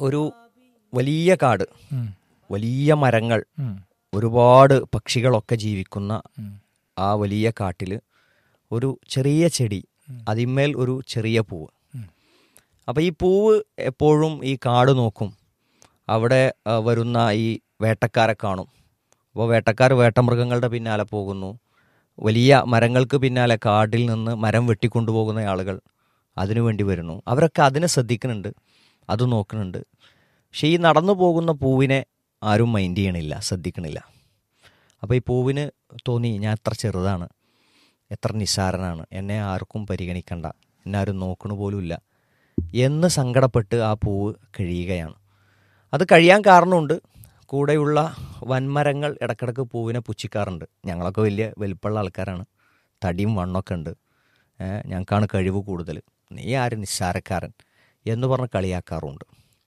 ഒരു വലിയ കാട് ഉം. വലിയ മരങ്ങൾ ഉം. ഒരുപാട് പക്ഷികളൊക്കെ ജീവിക്കുന്ന ഉം. ആ വലിയ കാട്ടിൽ ഒരു ചെറിയ ചെടി അതിന്മേൽ ഒരു ചെറിയ പൂവ് ഉം. അപ്പോൾ ഈ പൂവ് എപ്പോഴും ഈ കാട് നോക്കും അവിടെ ആ, വരുന്ന ഈ വേട്ടക്കാരെ കാണും അപ്പോൾ വേട്ടക്കാർ വേട്ടമൃഗങ്ങളുടെ പിന്നാലെ പോകുന്നു വലിയ മരങ്ങൾക്ക് പിന്നാലെ കാട്ടിൽ നിന്ന് മരം വെട്ടിക്കൊണ്ടുപോകുന്ന ആളുകൾ അതിനുവേണ്ടി വരുന്നു അവരൊക്കെ അതിനെ ശ്രദ്ധിക്കുന്നുണ്ട് അത് നോക്കുന്നുണ്ട് പക്ഷേ ഈ നടന്നു പോകുന്ന പൂവിനെ ആരും മൈൻഡ് ചെയ്യണില്ല ശ്രദ്ധിക്കണില്ല അപ്പോൾ ഈ പൂവിന് തോന്നി ഞാൻ എത്ര ചെറുതാണ് എത്ര നിസ്സാരനാണ് എന്നെ ആർക്കും പരിഗണിക്കണ്ട എന്നെ ആരും നോക്കണു പോലുമില്ല എന്ന് സങ്കടപ്പെട്ട് ആ പൂവ് കഴിയുകയാണ് അത് കഴിയാൻ കാരണമുണ്ട് കൂടെയുള്ള വൻമരങ്ങൾ ഇടക്കിടക്ക് പൂവിനെ പുച്ഛിക്കാറുണ്ട് ഞങ്ങളൊക്കെ വലിയ വലിപ്പമുള്ള ആൾക്കാരാണ് തടിയും വണ്ണമൊക്കെ ഉണ്ട് ഏ, ഞങ്ങൾക്കാണ് കഴിവ് കൂടുതൽ നീ ആര് നിസ്സാരക്കാരൻ എന്ന് പറഞ്ഞ് കളിയാക്കാറുണ്ട്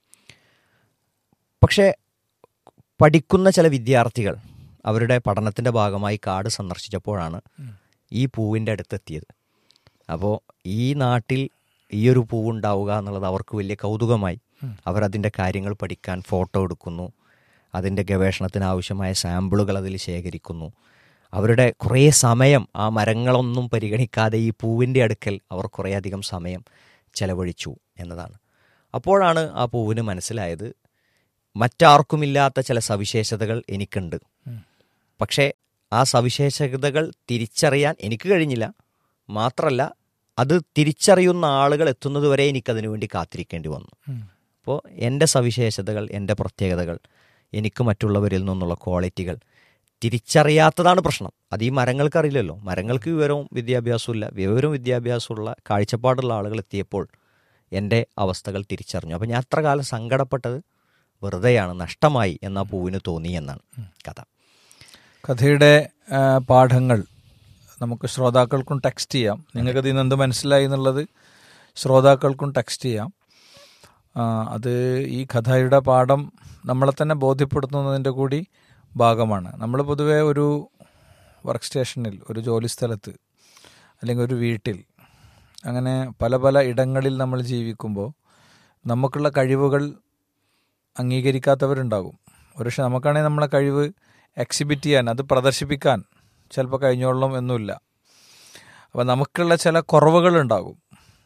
പക്ഷേ പഠിക്കുന്ന ചില വിദ്യാർത്ഥികൾ അവരുടെ പഠനത്തിൻ്റെ ഭാഗമായി കാട് സന്ദർശിച്ചപ്പോഴാണ് ഈ പൂവിൻ്റെ അടുത്തെത്തിയത് അപ്പോൾ ഈ നാട്ടിൽ ഈ ഒരു പൂവുണ്ടാവുക എന്നുള്ളത് അവർക്ക് വലിയ കൗതുകമായി അവരതിൻ്റെ കാര്യങ്ങൾ പഠിക്കാൻ ഫോട്ടോ എടുക്കുന്നു അതിൻ്റെ ഗവേഷണത്തിന് ആവശ്യമായ സാമ്പിളുകൾ അതിൽ ശേഖരിക്കുന്നു അവരുടെ കുറേ സമയം ആ മരങ്ങളൊന്നും പരിഗണിക്കാതെ ഈ പൂവിൻ്റെ അടുക്കൽ അവർ കുറേയധികം സമയം ചെലവഴിച്ചു എന്നതാണ് അപ്പോഴാണ് ആ പൂവിന് മനസ്സിലായത് മറ്റാർക്കുമില്ലാത്ത ചില സവിശേഷതകൾ എനിക്കുണ്ട് പക്ഷേ ആ സവിശേഷതകൾ തിരിച്ചറിയാൻ എനിക്ക് കഴിഞ്ഞില്ല മാത്രമല്ല അത് തിരിച്ചറിയുന്ന ആളുകൾ എത്തുന്നതുവരെ എനിക്കതിനു വേണ്ടി കാത്തിരിക്കേണ്ടി വന്നു ഉം. അപ്പോൾ എൻ്റെ സവിശേഷതകൾ എൻ്റെ പ്രത്യേകതകൾ എനിക്ക് മറ്റുള്ളവരിൽ നിന്നുള്ള ക്വാളിറ്റികൾ തിരിച്ചറിയാത്തതാണ് പ്രശ്നം അത് ഈ മരങ്ങൾക്കറിയില്ലല്ലോ മരങ്ങൾക്ക് വിവരവും വിദ്യാഭ്യാസവും ഇല്ല വിവരവും വിദ്യാഭ്യാസമുള്ള കാഴ്ചപ്പാടുള്ള ആളുകൾ എത്തിയപ്പോൾ എൻ്റെ അവസ്ഥകൾ തിരിച്ചറിഞ്ഞു അപ്പോൾ ഞാൻ അത്ര കാലം സങ്കടപ്പെട്ടത് വെറുതെയാണ് നഷ്ടമായി എന്ന പൂവിന് തോന്നി എന്നാണ് കഥ കഥയുടെ ആ, പാഠങ്ങൾ നമുക്ക് ശ്രോതാക്കൾക്കും ടെക്സ്റ്റ് ചെയ്യാം നിങ്ങൾക്ക് ഇതിൽ നിന്ന് എന്ത് മനസ്സിലായി എന്നുള്ളത് ശ്രോതാക്കൾക്കും ടെക്സ്റ്റ് ചെയ്യാം ആ, അത് ഈ കഥയുടെ പാഠം നമ്മളെ തന്നെ ബോധ്യപ്പെടുത്തുന്നതിൻ്റെ കൂടി ഭാഗമാണ് നമ്മൾ പൊതുവേ ഒരു വർക്ക് സ്റ്റേഷനിൽ ഒരു ജോലി സ്ഥലത്ത് അല്ലെങ്കിൽ ഒരു വീട്ടിൽ അങ്ങനെ പല പല ഇടങ്ങളിൽ നമ്മൾ ജീവിക്കുമ്പോൾ നമുക്കുള്ള കഴിവുകൾ അംഗീകരിക്കാത്തവരുണ്ടാകും ഒരു പക്ഷെ നമുക്കാണെങ്കിൽ നമ്മളെ കഴിവ് എക്സിബിറ്റ് ചെയ്യാൻ അത് പ്രദർശിപ്പിക്കാൻ ചിലപ്പോൾ കഴിഞ്ഞോളണം എന്നുമില്ല അപ്പോൾ നമുക്കുള്ള ചില കുറവുകളുണ്ടാകും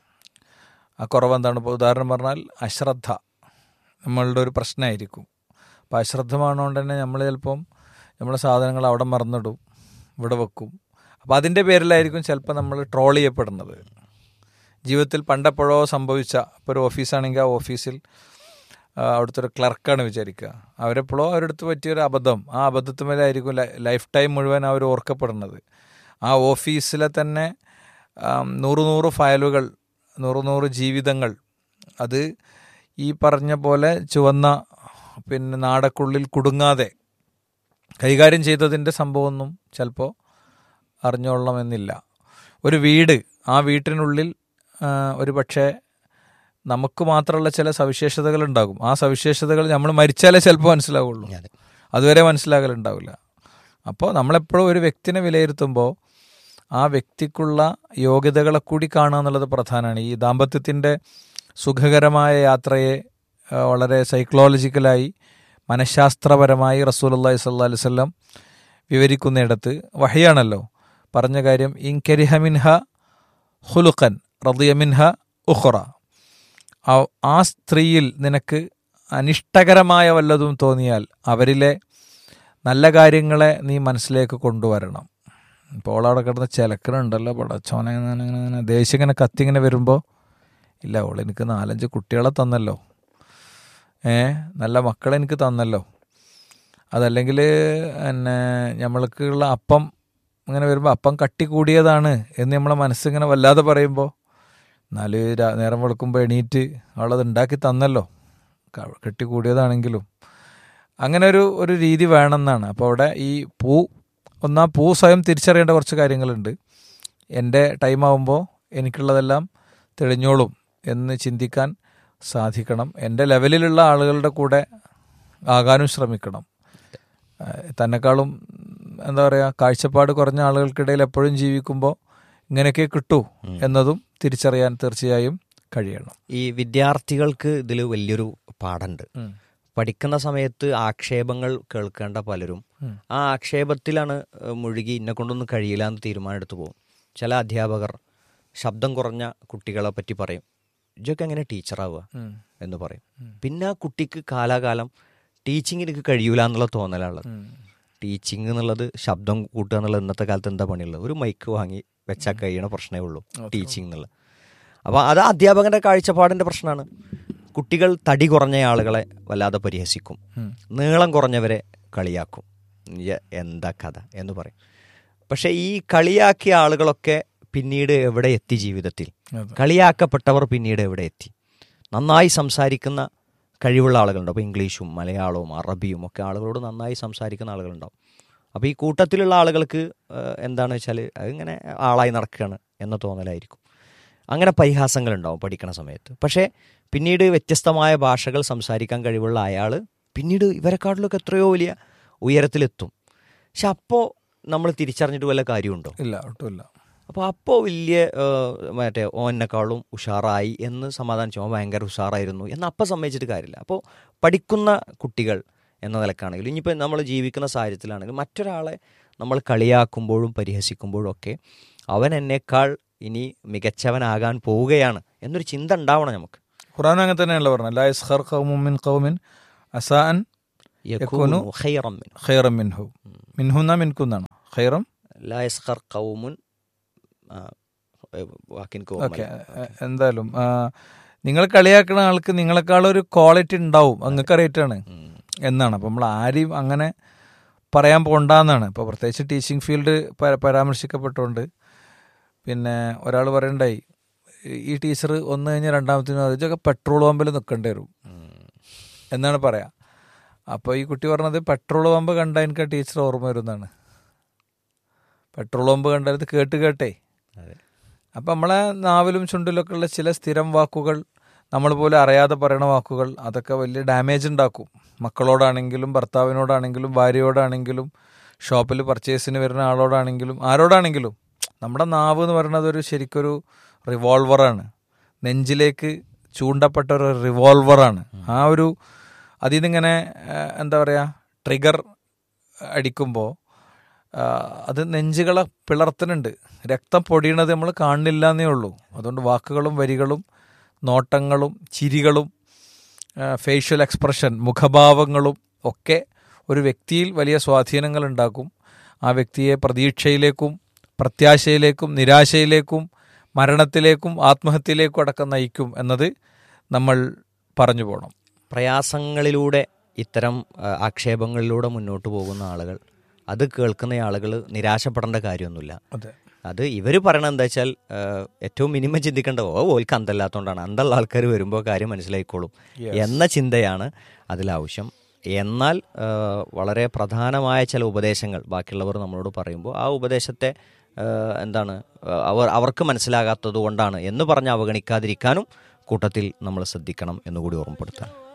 ആ കുറവ് എന്താണ് ഇപ്പോൾ ഉദാഹരണം പറഞ്ഞാൽ അശ്രദ്ധ നമ്മളുടെ ഒരു പ്രശ്നമായിരിക്കും അപ്പോൾ അശ്രദ്ധമാണോണ്ട് തന്നെ നമ്മൾ ചിലപ്പം നമ്മുടെ സാധനങ്ങൾ അവിടെ മറന്നിടും ഇവിടെ വെക്കും അപ്പോൾ അതിൻ്റെ പേരിലായിരിക്കും ചിലപ്പോൾ നമ്മൾ ട്രോൾ ചെയ്യപ്പെടുന്നത് ജീവിതത്തിൽ പണ്ടെപ്പോഴോ സംഭവിച്ച ഇപ്പോൾ ഒരു ഓഫീസാണെങ്കിൽ ആ ഓഫീസിൽ ആ, അവിടുത്തെ ഒരു ക്ലർക്കാണ് വിചാരിക്കുക അവരെപ്പോഴോ അവരടുത്ത് പറ്റിയൊരു അബദ്ധം ആ അബദ്ധത്തുമേലായിരിക്കും ലൈഫ് ടൈം മുഴുവൻ അവർ ഓർക്കപ്പെടുന്നത് ആ ഓഫീസിലെ തന്നെ ആം, നൂറ് നൂറ് ഫയലുകൾ നൂറ് നൂറ് ജീവിതങ്ങൾ അത് ഈ പറഞ്ഞ പോലെ ചുവന്ന പിന്നെ നാടക്കുള്ളിൽ കുടുങ്ങാതെ കൈകാര്യം ചെയ്തതിൻ്റെ സംഭവമൊന്നും ചിലപ്പോൾ അറിഞ്ഞോളണമെന്നില്ല ഒരു വീട് ആ വീട്ടിനുള്ളിൽ ആ, ഒരു പക്ഷേ നമുക്ക് മാത്രമുള്ള ചില സവിശേഷതകൾ ഉണ്ടാകും ആ സവിശേഷതകൾ നമ്മൾ മരിച്ചാലേ ചിലപ്പോൾ മനസ്സിലാവുള്ളൂ അതെ. അതുവരെ മനസ്സിലാകലുണ്ടാവില്ല അപ്പോൾ നമ്മളെപ്പോഴും ഒരു വ്യക്തിനെ വിലയിരുത്തുമ്പോൾ ആ വ്യക്തിക്കുള്ള യോഗ്യതകളെ കൂടി കാണുക എന്നുള്ളത് പ്രധാനമാണ് ഈ ദാമ്പത്യത്തിൻ്റെ സുഖകരമായ യാത്രയെ ആ, വളരെ സൈക്കോളജിക്കലായി മനഃശാസ്ത്രപരമായി റസൂലുള്ളാഹി സ്വല്ലല്ലാഹി അലൈഹി വസല്ലം വിവരിക്കുന്നിടത്ത് വഹയാണല്ലോ പറഞ്ഞ കാര്യം ഇൻകരിഹമിൻഹ ഹുലുഖൻ റദിയമിൻഹ ഉഖറ ആ- ആ സ്ത്രീയിൽ നിനക്ക് അനിഷ്ടകരമായ വല്ലതും തോന്നിയാൽ അവരിലെ നല്ല കാര്യങ്ങളെ നീ മനസ്സിലേക്ക് കൊണ്ടുവരണം ഇപ്പോൾ ഓളവിടെ കിടന്ന് ചിലക്കണുണ്ടല്ലോ പടച്ചോനെ ഇങ്ങനെ ഇങ്ങനെ ഇങ്ങനെ ദേഷ്യം ഇങ്ങനെ കത്തി ഇങ്ങനെ വരുമ്പോൾ ഇല്ല ഓൾ എനിക്ക് നാലഞ്ച് കുട്ടികളെ തന്നല്ലോ ഏ നല്ല മക്കളെ എനിക്ക് തന്നല്ലോ അതല്ലെങ്കിൽ പിന്നെ നമ്മൾക്കുള്ള അപ്പം ഇങ്ങനെ വരുമ്പോൾ അപ്പം കട്ടി കൂടിയതാണ് എന്ന് നമ്മളെ മനസ്സിങ്ങനെ വല്ലാതെ പറയുമ്പോൾ എന്നാൽ രാ- നേരം വെളുക്കുമ്പോൾ എണീറ്റ് അവളത് ഉണ്ടാക്കി തന്നല്ലോ ക- കെട്ടി കൂടിയതാണെങ്കിലും അങ്ങനെ ഒരു ഒരു രീതി വേണമെന്നാണ് അപ്പോൾ അവിടെ ഈ പൂ ഒന്നാ പൂ സ്വയം തിരിച്ചറിയേണ്ട കുറച്ച് കാര്യങ്ങളുണ്ട് എൻ്റെ ടൈം ആവുമ്പോൾ എനിക്കുള്ളതെല്ലാം തെളിഞ്ഞോളും എന്ന് ചിന്തിക്കാൻ സാധിക്കണം എൻ്റെ ലെവലിലുള്ള ആളുകളുടെ കൂടെ ആകാനും ശ്രമിക്കണം ഏഹ് തന്നെക്കാളും എന്താ പറയുക കാഴ്ചപ്പാട് കുറഞ്ഞ ആളുകൾക്കിടയിൽ എപ്പോഴും ജീവിക്കുമ്പോൾ ഇങ്ങനെയൊക്കെ കിട്ടൂ എന്നതും തിരിച്ചറിയാൻ തീർച്ചയായും കഴിയണം ഈ വിദ്യാർത്ഥികൾക്ക് ഇതിൽ വലിയൊരു പാഠമുണ്ട് ഉം. പഠിക്കുന്ന സമയത്ത് ആക്ഷേപങ്ങൾ കേൾക്കേണ്ട പലരും ഉം. ആ ആക്ഷേപത്തിലാണ് ഏഹ്, മുഴുകി ഇന്നെ കൊണ്ടൊന്നും കഴിയില്ല എന്ന് തീരുമാനമെടുത്ത് പോകും ചില അധ്യാപകർ ശബ്ദം കുറഞ്ഞ കുട്ടികളെ പറ്റി പറയും ഇജൊക്കെ എങ്ങനെ ടീച്ചറാവുക ഉം. എന്ന് പറയും പിന്നെ ആ കുട്ടിക്ക് കാലാകാലം ടീച്ചിങ് എനിക്ക് കഴിയൂല എന്നുള്ള തോന്നലുള്ളത് ഉം. ടീച്ചിങ് എന്നുള്ളത് ശബ്ദം കൂട്ടുക എന്നുള്ളത് ഇന്നത്തെ കാലത്ത് എന്താ പണിയുള്ളത് ഒരു മൈക്ക് വാങ്ങി വെച്ചാൽ കഴിയണ പ്രശ്നമേ ഉള്ളൂ ടീച്ചിങ് എന്നുള്ളത് അപ്പോൾ അത് അധ്യാപകന്റെ കാഴ്ചപ്പാടിന്റെ പ്രശ്നമാണ് കുട്ടികൾ തടി കുറഞ്ഞ ആളുകളെ വല്ലാതെ പരിഹസിക്കും ഉം. നീളം കുറഞ്ഞവരെ കളിയാക്കും ഇയ്യ, എന്താ കഥ എന്ന് പറയും പക്ഷേ ഈ കളിയാക്കിയ ആളുകളൊക്കെ പിന്നീട് എവിടെ എത്തി ജീവിതത്തിൽ അതെ. കളിയാക്കപ്പെട്ടവർ പിന്നീട് എവിടെ എത്തി നന്നായി സംസാരിക്കുന്ന കഴിവുള്ള ആളുകളുണ്ട് അപ്പോൾ ഇംഗ്ലീഷും മലയാളവും അറബിയും ഒക്കെ ആളുകളോട് നന്നായി സംസാരിക്കുന്ന ആളുകളുണ്ടാവും അപ്പോൾ ഈ കൂട്ടത്തിലുള്ള ആളുകൾക്ക് ഏഹ്, എന്താണെന്ന് വെച്ചാൽ അതിങ്ങനെ ആളായി നടക്കുകയാണ് എന്ന തോന്നലായിരിക്കും അങ്ങനെ പരിഹാസങ്ങളുണ്ടാവും പഠിക്കണ സമയത്ത് പക്ഷേ പിന്നീട് വ്യത്യസ്തമായ ഭാഷകൾ സംസാരിക്കാൻ കഴിവുള്ള അയാൾ പിന്നീട് ഇവരെക്കാട്ടിലൊക്കെ എത്രയോ വലിയ ഉയരത്തിലെത്തും പക്ഷെ അപ്പോൾ നമ്മൾ തിരിച്ചറിഞ്ഞിട്ട് വല്ല കാര്യമുണ്ടോ ഇല്ല ഒട്ടുമില്ല അപ്പോൾ അപ്പോൾ വലിയ ഏഹ്, മറ്റേ ഓനെക്കാളും ഉഷാറായി എന്ന് സമാധാനിച്ചു ഓൻ ഭയങ്കര ഉഷാറായിരുന്നു എന്ന് അപ്പം സമ്മതിച്ചിട്ട് കാര്യമില്ല അപ്പോൾ പഠിക്കുന്ന കുട്ടികൾ എന്ന നിലക്കാണെങ്കിലും ഇനിയിപ്പോൾ നമ്മൾ ജീവിക്കുന്ന സാഹചര്യത്തിലാണെങ്കിലും മറ്റൊരാളെ നമ്മൾ കളിയാക്കുമ്പോഴും പരിഹസിക്കുമ്പോഴും ഒക്കെ അവൻ എന്നേക്കാൾ ഇനി മികച്ചവനാകാൻ പോവുകയാണ് എന്നൊരു ചിന്ത ഉണ്ടാവണം നമുക്ക് ഖുറാൻ അങ്ങനെ തന്നെയല്ല പറഞ്ഞത് ലാ യസ്ഖർ ഖൗമും മിൻ ഖൗമിൻ അസാൻ യകൂനു ഖൈറം മിൻ. ഖൈറം മിൻഹു മിൻഹുന്ന മിൻകുന്നാണ് ഖൈറം ലാ യസ്ഖർ ഖൗമുൻ ആ, ഏ, വാക്കിൻക്ക് ഓക്കെ ഓർമ്മയില്ല. എന്തായാലും ആ, നിങ്ങൾ കളിയാക്കുന്ന ആൾക്ക് നിങ്ങളെക്കാളൊരു ക്വാളിറ്റി ഉണ്ടാവും അങ്ങക്ക് അറിയിട്ടാണ് ഉം. എന്നാണ് അപ്പം നമ്മൾ ആരെയും അങ്ങനെ പറയാൻ പോണ്ടെന്നാണ് ഇപ്പോൾ പ്രത്യേകിച്ച് ടീച്ചിങ് ഫീൽഡ് പ- പരാമർശിക്കപ്പെട്ടുകൊണ്ട് പിന്നെ ഒരാൾ പറയണ്ടായി ഈ ടീച്ചർ ഒന്ന് കഴിഞ്ഞ് രണ്ടാമത്തിന് ഇതൊക്കെ പെട്രോൾ പമ്പിൽ നിൽക്കേണ്ടി വരും ഉം. എന്നാണ് പറയാ അപ്പോൾ ഈ കുട്ടി പറഞ്ഞത് പെട്രോൾ പമ്പ് കണ്ട എനിക്ക് ആ ടീച്ചർ ഓർമ്മ വരുന്നതാണ് പെട്രോൾ പമ്പ് കണ്ടത് കേട്ട് കേട്ടേ അതെ അപ്പം നമ്മളെ നാവിലും ചുണ്ടിലൊക്കെ ഉള്ള ചില സ്ഥിരം വാക്കുകൾ നമ്മൾ പോലും അറിയാതെ പറയണ വാക്കുകൾ അതൊക്കെ വലിയ ഡാമേജ് ഉണ്ടാക്കും മക്കളോടാണെങ്കിലും ഭർത്താവിനോടാണെങ്കിലും ഭാര്യയോടാണെങ്കിലും ഷോപ്പിൽ പർച്ചേസിന് വരുന്ന ആളോടാണെങ്കിലും ആരോടാണെങ്കിലും നമ്മുടെ നാവ് എന്ന് പറയുന്നത് ഒരു ശരിക്കൊരു റിവോൾവറാണ് നെഞ്ചിലേക്ക് ചൂണ്ടപ്പെട്ട ഒരു റിവോൾവറാണ് ആ ഒരു അതിൽ നിന്നിങ്ങനെ ഏഹ്, എന്താ പറയുക ട്രിഗർ അടിക്കുമ്പോൾ അത് നെഞ്ചുകളെ പിളർത്തുന്നുണ്ട് രക്തം പൊടിയണത് നമ്മൾ കാണുന്നില്ല എന്നേ ഉള്ളൂ അതുകൊണ്ട് വാക്കുകളും വരികളും നോട്ടങ്ങളും ചിരികളും ഫേഷ്യൽ എക്സ്പ്രഷൻ മുഖഭാവങ്ങളും ഒക്കെ ഒരു വ്യക്തിയിൽ വലിയ സ്വാധീനങ്ങൾ ഉണ്ടാക്കും ആ വ്യക്തിയെ പ്രതീക്ഷയിലേക്കും പ്രത്യാശയിലേക്കും നിരാശയിലേക്കും മരണത്തിലേക്കും ആത്മഹത്യയിലേക്കും അടക്കം നയിക്കും എന്നത് നമ്മൾ പറഞ്ഞു പോകണം പ്രയാസങ്ങളിലൂടെ ഇത്തരം ആ, ആക്ഷേപങ്ങളിലൂടെ മുന്നോട്ട് പോകുന്ന ആളുകൾ അത് കേൾക്കുന്ന ആളുകൾ നിരാശപ്പെടേണ്ട കാര്യമൊന്നുമില്ല അതെ അത് ഇവർ പറയണത് എന്താ വെച്ചാൽ ആ, ഏറ്റവും മിനിമം ചിന്തിക്കേണ്ട ഓ ഓൽക്ക് അന്തല്ലാത്തതുകൊണ്ടാണ് അന്തള്ള ആൾക്കാർ വരുമ്പോൾ കാര്യം മനസ്സിലായിക്കോളും എന്ന ചിന്തയാണ് അതിലാവശ്യം എന്നാൽ ആ, വളരെ പ്രധാനമായ ചില ഉപദേശങ്ങൾ ബാക്കിയുള്ളവർ നമ്മളോട് പറയുമ്പോൾ ആ ഉപദേശത്തെ ആ, എന്താണ് ആ, അവർ അവർക്ക് മനസ്സിലാകാത്തത് കൊണ്ടാണ് എന്ന് പറഞ്ഞ് അവഗണിക്കാതിരിക്കാനും കൂട്ടത്തിൽ നമ്മൾ ശ്രദ്ധിക്കണം എന്നുകൂടി ഓർമ്മപ്പെടുത്താം